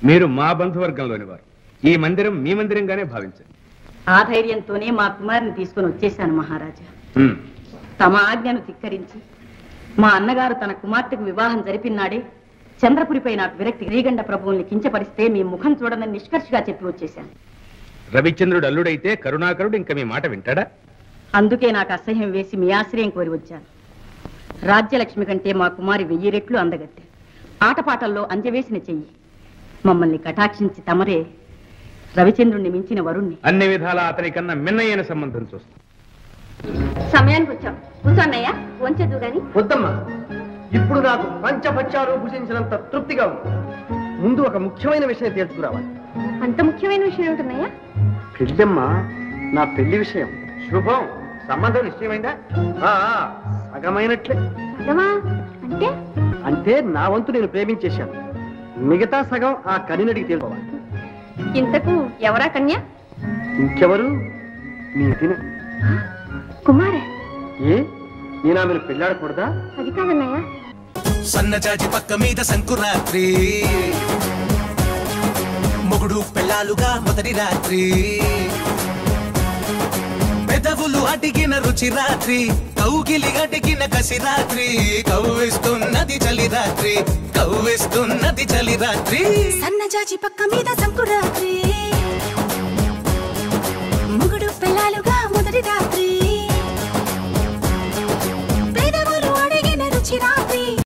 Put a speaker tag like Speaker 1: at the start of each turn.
Speaker 1: మీరు మా బంధువర్గంలోని వారు ఈ మందిరం మీ మందిరంగానే భావించండి
Speaker 2: ఆ ధైర్యంతోనే మా కుమారుని తీసుకుని వచ్చేశాను మహారాజా
Speaker 1: హ్మ్.
Speaker 2: తమ ఆజ్ఞను ధిక్కరించి మా అన్నగారు తన కుమార్తెకు వివాహం జరిపినాడే చంద్రపురిపై నాకు విరక్తి శ్రీగండ ప్రభువుల్ని కించపరిస్తే మీ ముఖం చూడనని నిష్కర్షగా చెప్పి వచ్చేశాను
Speaker 1: రవిచంద్రుడు అల్లుడైతే కరుణాకరుడు ఇంకా మీ మాట వింటాడా
Speaker 2: అందుకే నాకు అసహ్యం వేసి మీ ఆశ్రయం కోరి వచ్చాను రాజ్యలక్ష్మి కంటే మా కుమారి వెయ్యి రెట్లు అందగత్తె ఆటపాటల్లో అంజవేసిన చెయ్యి మమ్మల్ని కటాక్షించి తమరే రవిచంద్రుణ్ణి మించిన వరుణ్ణి
Speaker 1: అన్ని విధాలా అతని కన్నా మిన్నయ్యన సంబంధం చూస్తాం
Speaker 3: సమయానికి వచ్చాం కూర్చోన్నయ్యా వంచదు గాని
Speaker 4: వద్దమ్మా ఇప్పుడు నాకు పంచభక్షాలు భుజించినంత తృప్తిగా ఉంది ముందు ఒక ముఖ్యమైన విషయం తెలుసుకురావాలి
Speaker 3: అంత ముఖ్యమైన విషయం ఉంటున్నాయా
Speaker 4: పెళ్ళమ్మా నా పెళ్లి విషయం
Speaker 1: శుభం సంబంధం నిశ్చయమైందా
Speaker 4: ఆ, ఆ, సగమైనట్లే
Speaker 3: సగమా అంటే
Speaker 4: అంటే నా వంతు నేను ప్రేమించేశాను మిగతా సగం ఆ కనినడికి తెలుసుకోవాలి
Speaker 3: ఇంతకు ఎవరా కన్య
Speaker 4: ఇంకెవరు నీ తిన
Speaker 3: కుమారే
Speaker 4: ఏ నేను ఆమెను పెళ్ళాడకూడదా
Speaker 3: అది కాదన్నయ్యా
Speaker 5: సన్నజాజి పక్క మీద సంకురాత్రి మొగుడు పెళ్ళాలుగా మొదటి రాత్రి పెదవులు అడిగిన రుచి రాత్రి కౌగిలి అడిగిన కసి రాత్రి కవ్విస్తున్నది చలి రాత్రి కవ్విస్తున్నది చలి రాత్రి
Speaker 6: సన్నజాజి పక్క మీద సంకురాత్రి